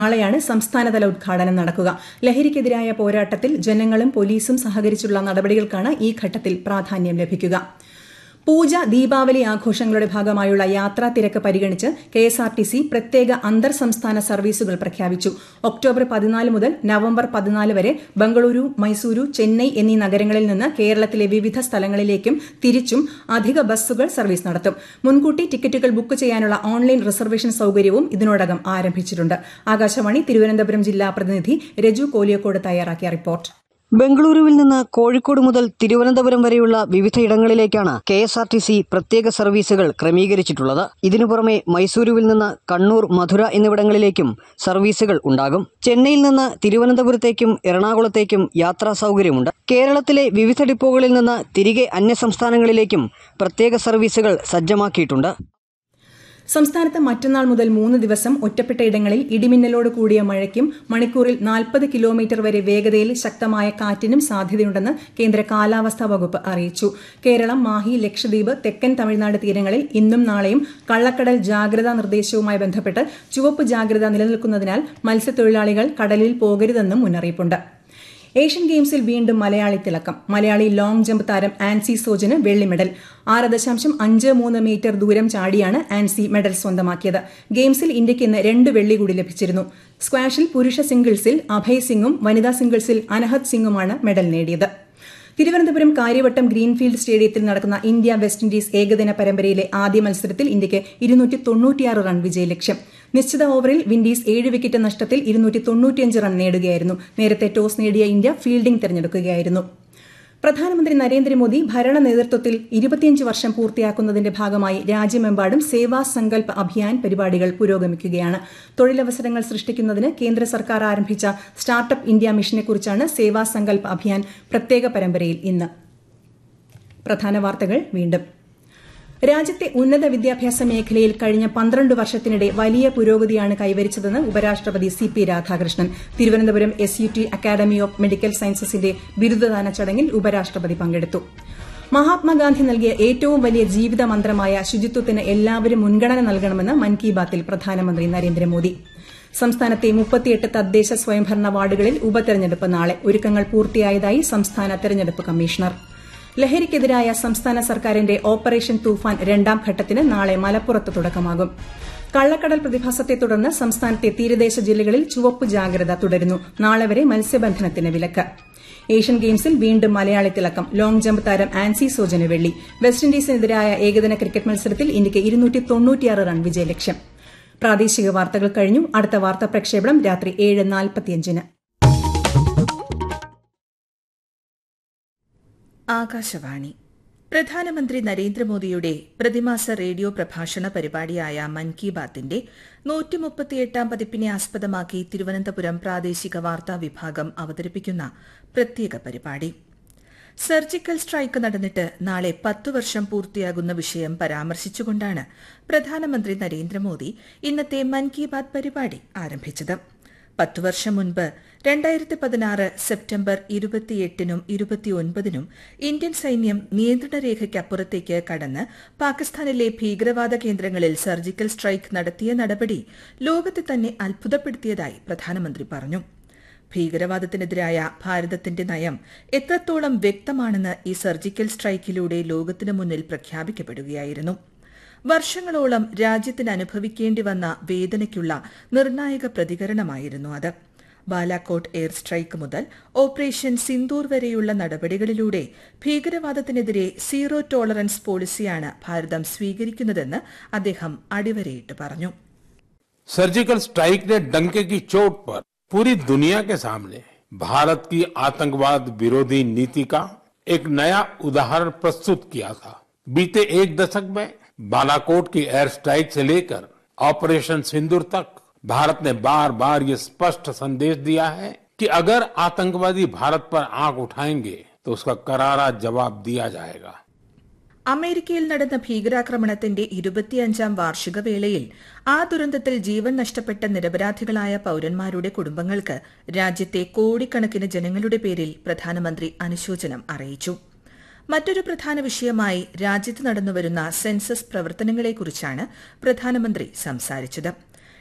നാളെയാണ് സംസ്ഥാനതല ഉദ്ഘാടനം നടക്കുക ലഹരിക്കെതിരായ പോരാട്ടത്തിൽ ജനങ്ങളും പോലീസും സഹകരിച്ചുള്ള നടപടികൾക്കാണ് ഈ ഘട്ടത്തിൽ പ്രാധാന്യം ലഭിക്കുക പൂജ ദീപാവലി ആഘോഷങ്ങളുടെ ഭാഗമായുള്ള യാത്രാ തിരക്ക് പരിഗണിച്ച് K S R T C പ്രത്യേക അന്തർ സംസ്ഥാന സർവീസുകൾ പ്രഖ്യാപിച്ചു ഒക്ടോബർ പതിനാല് മുതൽ നവംബർ പതിനാല് വരെ ബംഗളൂരു മൈസൂരു ചെന്നൈ എന്നീ നഗരങ്ങളിൽ നിന്ന് കേരളത്തിലെ വിവിധ സ്ഥലങ്ങളിലേക്കും തിരിച്ചും അധിക ബസ്സുകൾ സർവീസ് നടത്തും മുൻകൂട്ടി ടിക്കറ്റുകൾ ബുക്ക് ചെയ്യാനുള്ള ഓൺലൈൻ റിസർവേഷൻ സൌകര്യവും ഇതിനോടകം ആരംഭിച്ചിട്ടുണ്ട് ആകാശവാണി തിരുവനന്തപുരം ജില്ലാ പ്രതിനിധി രജു കോലിയക്കോട് തയ്യാറാക്കിയ റിപ്പോർട്ട് ബംഗളൂരുവിൽ നിന്ന് കോഴിക്കോട് മുതൽ തിരുവനന്തപുരം വരെയുള്ള വിവിധയിടങ്ങളിലേക്കാണ് K S R T C പ്രത്യേക സർവീസുകൾ ക്രമീകരിച്ചിട്ടുള്ളത് ഇതിനു പുറമെ മൈസൂരുവിൽ നിന്ന് കണ്ണൂർ മധുര എന്നിവിടങ്ങളിലേക്കും സർവീസുകൾ ഉണ്ടാകും ചെന്നൈയിൽ നിന്ന് തിരുവനന്തപുരത്തേക്കും എറണാകുളത്തേക്കും യാത്രാ സൗകര്യമുണ്ട് കേരളത്തിലെ വിവിധ ഡിപ്പോകളിൽ നിന്ന് തിരികെ അന്യസംസ്ഥാനങ്ങളിലേക്കും പ്രത്യേക സർവീസുകൾ സജ്ജമാക്കിയിട്ടുണ്ട് സംസ്ഥാനത്ത് മറ്റന്നാൾ മുതൽ മൂന്ന് ദിവസം ഒറ്റപ്പെട്ട ഇടങ്ങളിൽ ഇടിമിന്നലോട് കൂടിയ മഴയ്ക്കും മണിക്കൂറിൽ നാൽപ്പത് കിലോമീറ്റർ വരെ വേഗതയിൽ ശക്തമായ കാറ്റിനും സാധ്യതയുണ്ടെന്ന് കേന്ദ്ര കാലാവസ്ഥാ വകുപ്പ് അറിയിച്ചു കേരളം മാഹി ലക്ഷദ്വീപ് തെക്കൻ തമിഴ്നാട് തീരങ്ങളിൽ ഇന്നും നാളെയും കള്ളക്കടൽ ജാഗ്രതാ നിർദ്ദേശവുമായി ബന്ധപ്പെട്ട് ചുവപ്പ് ജാഗ്രത നിലനിൽക്കുന്നതിനാൽ മത്സ്യത്തൊഴിലാളികൾ കടലിൽ പോകരുതെന്നും മുന്നറിയിപ്പുണ്ട് ഏഷ്യൻ ഗെയിംസിൽ വീണ്ടും മലയാളി തിളക്കം മലയാളി ലോങ് ജമ്പ് താരം ആൻസി സോജന് വെള്ളി മെഡൽ ആറ് ദശാംശം അഞ്ച് മൂന്ന് മീറ്റർ ദൂരം ചാടിയാണ് ആൻസി മെഡൽ സ്വന്തമാക്കിയത് ഗെയിംസിൽ ഇന്ത്യയ്ക്ക് ഇന്ന് രണ്ട് വെള്ളി കൂടി ലഭിച്ചിരുന്നു സ്ക്വാഷിൽ പുരുഷ സിംഗിൾസിൽ അഭയ് സിംഗും വനിതാ സിംഗിൾസിൽ അനഹത് സിംഗുമാണ് മെഡൽ നേടിയത് തിരുവനന്തപുരം കാര്യവട്ടം ഗ്രീൻഫീൽഡ് സ്റ്റേഡിയത്തിൽ നടക്കുന്ന ഇന്ത്യ വെസ്റ്റ് ഇൻഡീസ് ഏകദിന പരമ്പരയിലെ ആദ്യ മത്സരത്തിൽ ഇന്ത്യയ്ക്ക് ഇരുന്നൂറ്റി തൊണ്ണൂറ്റിയാറ് റൺ വിജയലക്ഷ്യം നിശ്ചിത ഓവറിൽ വിൻഡീസ് ഏഴ് വിക്കറ്റ് നഷ്ടത്തിൽ ഇരുന്നൂറ്റി തൊണ്ണൂറ്റിയഞ്ച് റൺ നേടുകയായിരുന്നു നേരത്തെ ടോസ് നേടിയ ഇന്ത്യ ഫീൽഡിംഗ് തെരഞ്ഞെടുക്കുകയായിരുന്നു പ്രധാനമന്ത്രി നരേന്ദ്രമോദി ഭരണ നേതൃത്വത്തിൽ ഇരുപത്തിയഞ്ച് വർഷം പൂർത്തിയാക്കുന്നതിന്റെ ഭാഗമായി രാജ്യമെമ്പാടും സേവാ സങ്കൽപ് അഭിയാൻ പരിപാടികൾ പുരോഗമിക്കുകയാണ് തൊഴിലവസരങ്ങൾ സൃഷ്ടിക്കുന്നതിന് കേന്ദ്ര സർക്കാർ ആരംഭിച്ച സ്റ്റാർട്ടപ്പ് ഇന്ത്യ മിഷനെക്കുറിച്ചാണ് സേവാ സങ്കൽപ് അഭിയാൻ പ്രത്യേക പരമ്പരയിൽ ഇന്ന് പ്രധാന വാർത്തകൾ വീണ്ടും രാജ്യത്തെ ഉന്നത വിദ്യാഭ്യാസ മേഖലയിൽ കഴിഞ്ഞ പന്ത്രണ്ട് വർഷത്തിനിടെ വലിയ പുരോഗതിയാണ് കൈവരിച്ചതെന്ന് ഉപരാഷ്ട്രപതി C P Radhakrishnan Thiruvananthapuram S U T academy of medical സയൻസസിന്റെ ബിരുദദാന ചടങ്ങിൽ ഉപരാഷ്ട്രപതി പങ്കെടുത്തു മഹാത്മാഗാന്ധി നൽകിയ ഏറ്റവും വലിയ ജീവിത മന്ത്രമായ ശുചിത്വത്തിന് എല്ലാവരും മുൻഗണന നൽകണമെന്ന് മൻ കി ബാത്തിൽ പ്രധാനമന്ത്രി നരേന്ദ്രമോദി സംസ്ഥാനത്തെ മുപ്പത്തിയെട്ട് തദ്ദേശ സ്വയംഭരണ വാർഡുകളിൽ ഉപതെരഞ്ഞെടുപ്പ് നാളെ ഒരുക്കങ്ങൾ പൂർത്തിയായതായി സംസ്ഥാന തെരഞ്ഞെടുപ്പ് കമ്മീഷണർ ലഹരിക്കെതിരായ സംസ്ഥാന സർക്കാരിന്റെ ഓപ്പറേഷൻ തൂഫാൻ രണ്ടാം ഘട്ടത്തിന് നാളെ മലപ്പുറത്ത് തുടക്കമാകും കള്ളക്കടൽ പ്രതിഭാസത്തെ തുടർന്ന് സംസ്ഥാനത്തെ തീരദേശ ജില്ലകളിൽ ചുവപ്പ് ജാഗ്രത തുടരുന്നു നാളെ വരെ മത്സ്യബന്ധനത്തിന് വിലക്ക് ഏഷ്യൻ ഗെയിംസിൽ വീണ്ടും മലയാളി തിളക്കം ലോങ് ജമ്പ് താരം ആൻസി സോജന് വെള്ളി വെസ്റ്റ് ഇൻഡീസിനെതിരായ ഏകദിന ക്രിക്കറ്റ് മത്സരത്തിൽ ഇന്ത്യയ്ക്ക് ഇരുന്നൂറ്റി തൊണ്ണൂറ്റിയാറ് റൺ വിജയലക്ഷ്യം പ്രാദേശിക വാർത്തകൾ കഴിഞ്ഞു അടുത്ത വാർത്താ പ്രക്ഷേപണം രാത്രി ഏഴ് നാൽപ്പത്തിയഞ്ചിന് ആകാശവാണി പ്രധാനമന്ത്രി നരേന്ദ്രമോദിയുടെ പ്രതിമാസ റേഡിയോ പ്രഭാഷണ പരിപാടിയായ മൻ കി ബാത്തിന്റെ നൂറ്റി മുപ്പത്തിയെട്ടാം പതിപ്പിനെ ആസ്പദമാക്കി തിരുവനന്തപുരം പ്രാദേശിക വാർത്താ വിഭാഗം അവതരിപ്പിക്കുന്ന പ്രത്യേക പരിപാടി സർജിക്കൽ സ്ട്രൈക്ക് നടന്നിട്ട് നാളെ പത്തു വർഷം പൂർത്തിയാകുന്ന വിഷയം പരാമർശിച്ചുകൊണ്ടാണ് പ്രധാനമന്ത്രി നരേന്ദ്രമോദി ഇന്നത്തെ മൻ കി ബാത് പരിപാടി ആരംഭിച്ചത് പത്തു വർഷം മുൻപ് രണ്ടായിരത്തി പതിനാറ് സെപ്റ്റംബർ ഇരുപത്തിയെട്ടിനും ഇരുപത്തിയൊൻപതിനും ഇന്ത്യൻ സൈന്യം നിയന്ത്രണ രേഖയ്ക്കപ്പുറത്തേക്ക് കടന്ന് പാകിസ്ഥാനിലെ ഭീകരവാദ കേന്ദ്രങ്ങളിൽ സർജിക്കൽ സ്ട്രൈക്ക് നടത്തിയ നടപടി ലോകത്തെ തന്നെ അത്ഭുതപ്പെടുത്തിയതായി പ്രധാനമന്ത്രി പറഞ്ഞു ഭീകരവാദത്തിനെതിരായ ഭാരതത്തിന്റെ നയം എത്രത്തോളം വ്യക്തമാണെന്ന് ഈ സർജിക്കൽ സ്ട്രൈക്കിലൂടെ ലോകത്തിനു മുന്നിൽ പ്രഖ്യാപിക്കപ്പെടുകയായിരുന്നു വർഷങ്ങളോളം രാജ്യത്തിന് അനുഭവിക്കേണ്ടി വന്ന വേദനയ്ക്കുള്ള നിർണായക പ്രതികരണമായിരുന്നു അത് ബാലാക്കോട്ട് എയർ സ്ട്രൈക്ക് മുതൽ ഓപ്പറേഷൻ സിന്ദൂർ വരെയുള്ള നടപടികളിലൂടെ ഭീകരവാദത്തിനെതിരെ സീറോ ടോളറൻസ് പോളിസിയാണ് ഭാരതം സ്വീകരിക്കുന്നതെന്ന് അദ്ദേഹം അടിവരയിട്ട് പറഞ്ഞു सर्जिकल स्ट्राइक ने डंके की चोट पर पूरी दुनिया के सामने भारत की आतंकवाद विरोधी नीति का एक नया उदाहरण प्रस्तुत किया था बीते एक दशक में बालाकोट की एयर स्ट्राइक से लेकर ऑपरेशन सिंदूर तक भारत ने बार बार ये स्पष्ट संदेश दिया है कि अगर आतंकवादी भारत पर आंख उठाएंगे तो उसका करारा जवाब दिया जाएगा അമേരിക്കയിൽ നടന്ന ഭീകരാക്രമണത്തിന്റെ ഇരുപത്തിയഞ്ചാം വാർഷിക വേളയിൽ ആ ദുരന്തത്തിൽ ജീവൻ നഷ്ടപ്പെട്ട നിരപരാധികളായ പൌരന്മാരുടെ കുടുംബങ്ങൾക്ക് രാജ്യത്തെ കോടിക്കണക്കിന് ജനങ്ങളുടെ പേരിൽ പ്രധാനമന്ത്രി അനുശോചനം അറിയിച്ചു മറ്റൊരു പ്രധാന വിഷയമായി രാജ്യത്ത് നടന്നുവരുന്ന സെൻസസ് പ്രവർത്തനങ്ങളെക്കുറിച്ചാണ് പ്രധാനമന്ത്രി സംസാരിച്ചത്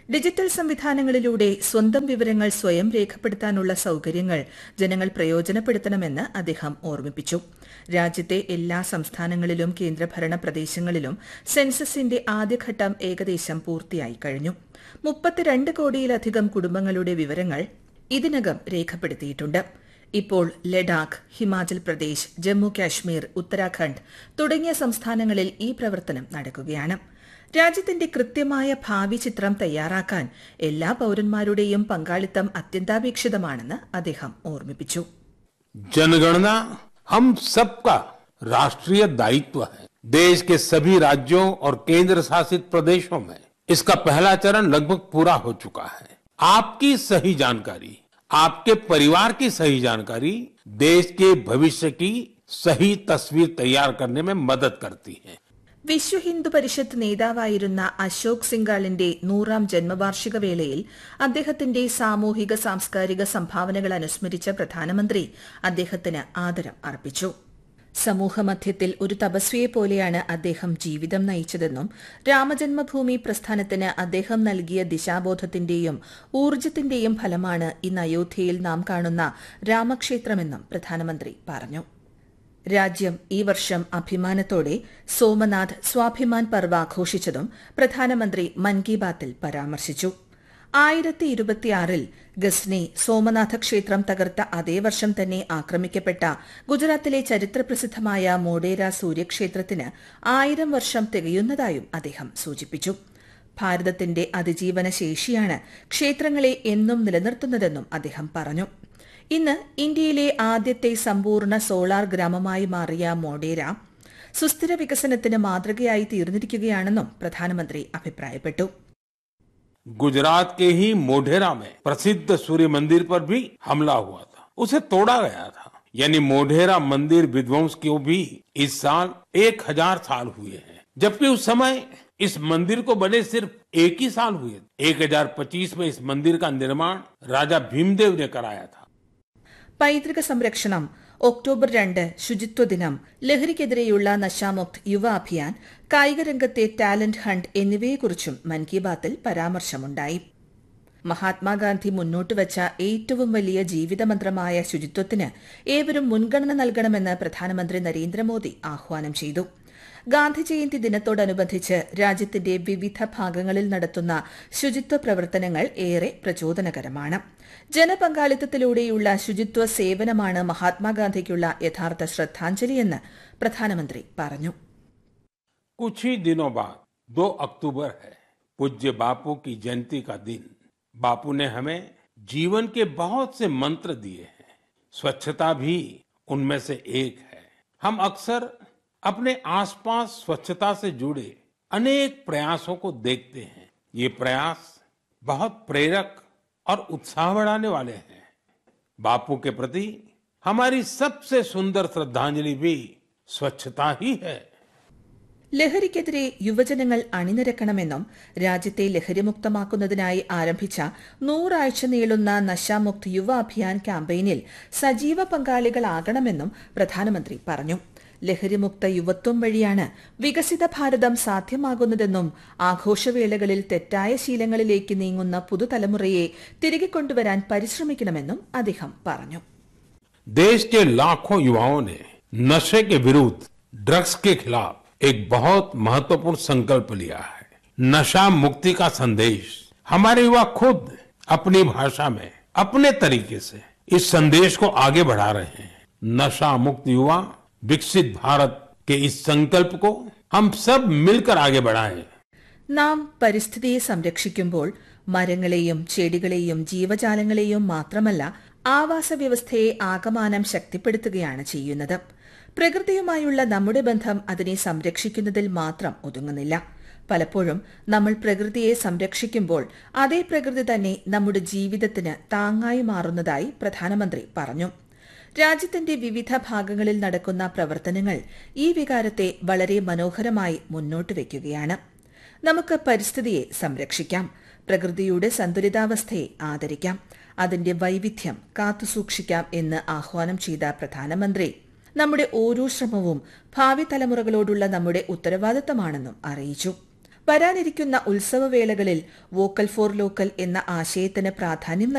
ഡിജിറ്റൽ സംവിധാനങ്ങളിലൂടെ സ്വന്തം വിവരങ്ങൾ സ്വയം രേഖപ്പെടുത്താനുള്ള സൌകര്യങ്ങൾ ജനങ്ങൾ പ്രയോജനപ്പെടുത്തണമെന്ന് അദ്ദേഹം ഓർമ്മിപ്പിച്ചു രാജ്യത്തെ എല്ലാ സംസ്ഥാനങ്ങളിലും കേന്ദ്രഭരണ പ്രദേശങ്ങളിലും സെൻസസിന്റെ ആദ്യഘട്ടം ഏകദേശം പൂർത്തിയായി കഴിഞ്ഞു മുപ്പത്തിരണ്ട് കോടിയിലധികം കുടുംബങ്ങളുടെ വിവരങ്ങൾ ഇതിനകം രേഖപ്പെടുത്തിയിട്ടുണ്ട് ഇപ്പോൾ ലഡാക്ക് ഹിമാചൽ പ്രദേശ് ജമ്മു കാശ്മീർ ഉത്തരാഖണ്ഡ് തുടങ്ങിയ സംസ്ഥാനങ്ങളിൽ ഈ പ്രവർത്തനം നടക്കുകയാണ് രാജ്യത്തിന്റെ കൃത്യമായ ഭാവി ചിത്രം തയ്യാറാക്കാൻ എല്ലാ പൌരന്മാരുടെയും പങ്കാളിത്തം അത്യന്താപേക്ഷിതമാണെന്ന് അദ്ദേഹം ഓർമ്മിപ്പിച്ചു जनगणना हम सबका राष्ट्रीय दायित्व है देश के सभी राज्यों और केंद्र शासित प्रदेशों में इसका पहला चरण लगभग पूरा हो चुका है आपकी सही जानकारी आपके परिवार की सही जानकारी देश के भविष्य की सही तस्वीर तैयार करने में मदद करती है വിശ്വ ഹിന്ദു പരിഷത്ത് നേതാവായിരുന്ന അശോക് സിംഗാളിന്റെ നൂറാം ജന്മവാർഷിക വേളയിൽ അദ്ദേഹത്തിന്റെ സാമൂഹിക സാംസ്കാരിക സംഭാവനകൾ അനുസ്മരിച്ച പ്രധാനമന്ത്രി അദ്ദേഹത്തിന് ആദരം അർപ്പിച്ചു സമൂഹമധ്യത്തിൽ ഒരു തപസ്വിയെ പോലെയാണ് അദ്ദേഹം ജീവിതം നയിച്ചതെന്നും രാമജന്മഭൂമി പ്രസ്ഥാനത്തിന് അദ്ദേഹം നൽകിയ ദിശാബോധത്തിന്റെയും ഊർജത്തിന്റെയും ഫലമാണ് ഇന്ന് അയോധ്യയിൽ നാം കാണുന്ന രാമക്ഷേത്രമെന്നും പ്രധാനമന്ത്രി പറഞ്ഞു രാജ്യം ഈ വർഷം അഭിമാനത്തോടെ സോമനാഥ് സ്വാഭിമാൻ പർവ് ആഘോഷിച്ചതും പ്രധാനമന്ത്രി മൻ കി ബാത്തിൽ പരാമർശിച്ചു ആയിരത്തി ഇരുപത്തിയാറിൽ ഗസ്നെ സോമനാഥ ക്ഷേത്രം തകർത്ത അതേ വർഷം തന്നെ ആക്രമിക്കപ്പെട്ട ഗുജറാത്തിലെ ചരിത്രപ്രസിദ്ധമായ മോഡേര സൂര്യക്ഷേത്രത്തിന് ആയിരം വർഷം തികയുന്നതായും അദ്ദേഹം സൂചിപ്പിച്ചു ഭാരതത്തിന്റെ അതിജീവന ശേഷിയാണ് ക്ഷേത്രങ്ങളെ എന്നും നിലനിർത്തുന്നതെന്നും അദ്ദേഹം പറഞ്ഞു ഇന്ന് ഇന്ത്യയിലെ ആദ്യത്തെ സമ്പൂർണ്ണ സോളാർ ഗ്രാമമായി മാറിയ മോഡേര സുസ്ഥിര വികസനത്തിന് മാതൃകയായി തീർന്നിരിക്കുകയാണെന്നും പ്രധാനമന്ത്രി അഭിപ്രായപ്പെട്ടു गुजरात के ही मोढेरा में प्रसिद्ध सूर्य मंदिर पर भी हमला हुआ था उसे तोड़ा गया था यानी मोढेरा मंदिर विध्वंस को भी इस साल एक हजार साल हुए हैं जबकि उस समय इस मंदिर को बने सिर्फ एक ही साल हुए एक हजार पच्चीस में इस मंदिर का निर्माण राजा भीमदेव ने कराया था പൈതൃക സംരക്ഷണം ഒക്ടോബർ രണ്ട് ശുചിത്വ ദിനം ലഹരിക്കെതിരെയുള്ള നശാമുക്ത് യുവ അഭിയാൻ കായിക രംഗത്തെ ടാലന്റ് ഹണ്ട് എന്നിവയെക്കുറിച്ചും മൻ കി ബാത്തിൽ പരാമർശമുണ്ടായി മഹാത്മാഗാന്ധി മുന്നോട്ട് വച്ച ഏറ്റവും വലിയ ജീവിതമന്ത്രമായ ശുചിത്വത്തിന് ഏവരും മുൻഗണന നൽകണമെന്ന് പ്രധാനമന്ത്രി നരേന്ദ്രമോദി ആഹ്വാനം ചെയ്തു ഗാന്ധി ജയന്തി ദിനത്തോടനുബന്ധിച്ച് രാജ്യത്തിന്റെ വിവിധ ഭാഗങ്ങളിൽ നടത്തുന്ന ശുചിത്വ പ്രവർത്തനങ്ങൾ ഏറെ പ്രചോദനകരമാണ് ജനപങ്കാളിത്തത്തിലൂടെയുള്ള ശുചിത്വ സേവനമാണ് മഹാത്മാഗാന്ധിക്കുള്ള യഥാർത്ഥ ശ്രദ്ധാഞ്ജലിയെന്ന് പ്രധാനമന്ത്രി പറഞ്ഞു कुछ ही दिनों बाद 2 अक्टूबर है पूज्य बापू की जयंती का दिन बापू ने हमें जीवन के बहुत से मंत्र दिए हैं स्वच्छता भी उनमें से एक है हम अक्सर अपने आसपास स्वच्छता से जुड़े अनेक प्रयासों को देखते हैं ये प्रयास बहुत प्रेरक और उत्साह बढ़ाने वाले हैं बापू के प्रति हमारी सबसे सुंदर श्रद्धांजलि भी स्वच्छता ही है ലഹരിക്കെതിരെ യുവജനങ്ങൾ അണിനിരക്കണമെന്നും രാജ്യത്തെ ലഹരിമുക്തമാക്കുന്നതിനായി ആരംഭിച്ച നൂറാഴ്ച നീളുന്ന നശാമുക്ത് യുവ അഭിയാൻ ക്യാമ്പയിനിൽ സജീവ പങ്കാളികളാകണമെന്നും പ്രധാനമന്ത്രി പറഞ്ഞു ലഹരിമുക്ത യുവത്വം വഴിയാണ് വികസിത ഭാരതം സാധ്യമാകുന്നതെന്നും ആഘോഷവേളകളിൽ തെറ്റായ ശീലങ്ങളിലേക്ക് നീങ്ങുന്ന പുതുതലമുറയെ തിരികെ കൊണ്ടുവരാൻ പരിശ്രമിക്കണമെന്നും അദ്ദേഹം പറഞ്ഞു देश के लाखों युवाओं ने नशे के विरुद्ध ड्रग्स के खिलाफ एक बहुत महत्वपूर्ण संकल्प लिया है नशा मुक्ति का संदेश हमारे युवा खुद अपनी भाषा में अपने तरीके से इस संदेश को आगे बढ़ा रहे हैं नशा मुक्त युवा विकसित भारत के इस संकल्प को हम सब मिलकर आगे बढ़ाएं നാം പരിസ്ഥിതിയെ സംരക്ഷിക്കുമ്പോൾ മരങ്ങളെയും ചെടികളെയും ജീവജാലങ്ങളെയും മാത്രമല്ല ആവാസ വ്യവസ്ഥയെ ആകമാനം ശക്തിപ്പെടുത്തുകയാണ് ചെയ്യുന്നത് പ്രകൃതിയുമായുള്ള നമ്മുടെ ബന്ധം അതിനെ സംരക്ഷിക്കുന്നതിൽ മാത്രം ഒതുങ്ങുന്നില്ല പലപ്പോഴും നമ്മൾ പ്രകൃതിയെ സംരക്ഷിക്കുമ്പോൾ അതേ പ്രകൃതി തന്നെ നമ്മുടെ ജീവിതത്തിന് താങ്ങായി മാറുന്നതായി പ്രധാനമന്ത്രി പറഞ്ഞു രാജ്യത്തിന്റെ വിവിധ ഭാഗങ്ങളിൽ നടക്കുന്ന പ്രവർത്തനങ്ങൾ ഈ വികാരത്തെ വളരെ മനോഹരമായി മുന്നോട്ട് വയ്ക്കുകയാണ് നമുക്ക് പരിസ്ഥിതിയെ സംരക്ഷിക്കാം പ്രകൃതിയുടെ സന്തുലിതാവസ്ഥയെ ആദരിക്കാം അതിന്റെ വൈവിധ്യം കാത്തുസൂക്ഷിക്കാം എന്ന് ആഹ്വാനം ചെയ്ത പ്രധാനമന്ത്രി നമ്മുടെ ഓരോ ശ്രമവും ഭാവി തലമുറകളോടുള്ള നമ്മുടെ ഉത്തരവാദിത്തമാണെന്നും അറിയിച്ചു വരാനിരിക്കുന്ന ഉത്സവവേളകളിൽ വോക്കൽ ഫോർ ലോക്കൽ എന്ന ആശയത്തിന് പ്രാധാന്യം